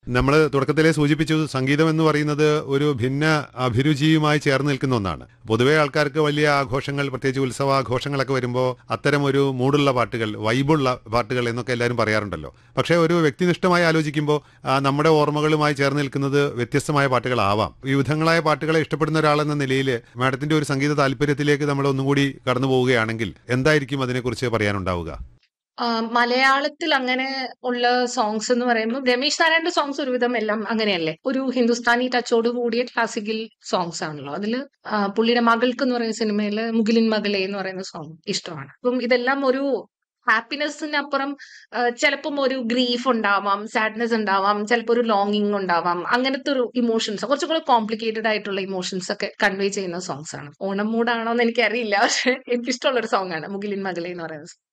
നമ്മൾ തുടക്കത്തിലെ സൂചിപ്പിച്ചു സംഗീതം എന്ന് പറയുന്നത് ഒരു ഭിന്ന അഭിരുചിയുമായി ചേർന്ന് നിൽക്കുന്ന ഒന്നാണ് പൊതുവെ ആൾക്കാർക്ക് വലിയ ആഘോഷങ്ങൾ പ്രത്യേകിച്ച് ഉത്സവാഘോഷങ്ങളൊക്കെ വരുമ്പോൾ അത്തരം ഒരു മൂടുള്ള പാട്ടുകൾ വൈബുള്ള പാട്ടുകൾ എന്നൊക്കെ എല്ലാവരും പറയാറുണ്ടല്ലോ പക്ഷേ ഒരു വ്യക്തിനിഷ്ഠമായി ആലോചിക്കുമ്പോൾ ആ, നമ്മുടെ ഓർമ്മകളുമായി ചേർന്ന് നിൽക്കുന്നത് വ്യത്യസ്തമായ പാട്ടുകളാവാം വിവിധങ്ങളായ പാട്ടുകളെ ഇഷ്ടപ്പെടുന്ന ഒരാളെന്ന നിലയിൽ മാഡത്തിന്റെ ഒരു സംഗീത താല്പര്യത്തിലേക്ക് നമ്മൾ ഒന്നുകൂടി കടന്നു പോവുകയാണെങ്കിൽ എന്തായിരിക്കും അതിനെക്കുറിച്ച് പറയാനുണ്ടാവുക ആ, മലയാളത്തിൽ അങ്ങനെ ഉള്ള സോങ്സ് എന്ന് പറയുമ്പോൾ രമേശ് നാരായണന്റെ സോങ്സ് ഒരുവിധം എല്ലാം അങ്ങനെയല്ലേ ഒരു ഹിന്ദുസ്ഥാനി ടച്ചോട് കൂടിയ ക്ലാസിക്കൽ സോങ്സ് ആണല്ലോ അതിൽ പുള്ളിയുടെ മകൾക്ക് എന്ന് പറയുന്ന സിനിമയിൽ മുകിലിൻ മകളെ എന്ന് പറയുന്ന സോങ് ഇഷ്ടമാണ് അപ്പം ഇതെല്ലാം ഒരു ഹാപ്പിനെസ്സിനപ്പുറം ചിലപ്പം ഒരു ഗ്രീഫ് ഉണ്ടാവാം സാഡ്നെസ് ഉണ്ടാവാം ചിലപ്പോൾ ഒരു ലോങ്ങിങ് ഉണ്ടാവാം അങ്ങനത്തെ ഒരു ഇമോഷൻസ് കുറച്ചും കൂടെ കോംപ്ലിക്കേറ്റഡ് ആയിട്ടുള്ള ഇമോഷൻസ് ഒക്കെ കൺവേ ചെയ്യുന്ന സോങ്സ് ആണ് ഓണം മൂഡാണോ എന്ന് എനിക്കറിയില്ല പക്ഷെ എനിക്കിഷ്ടമുള്ള ഒരു സോങ് ആണ് മുകിലിൻ മകളെ എന്ന് പറയുന്നത്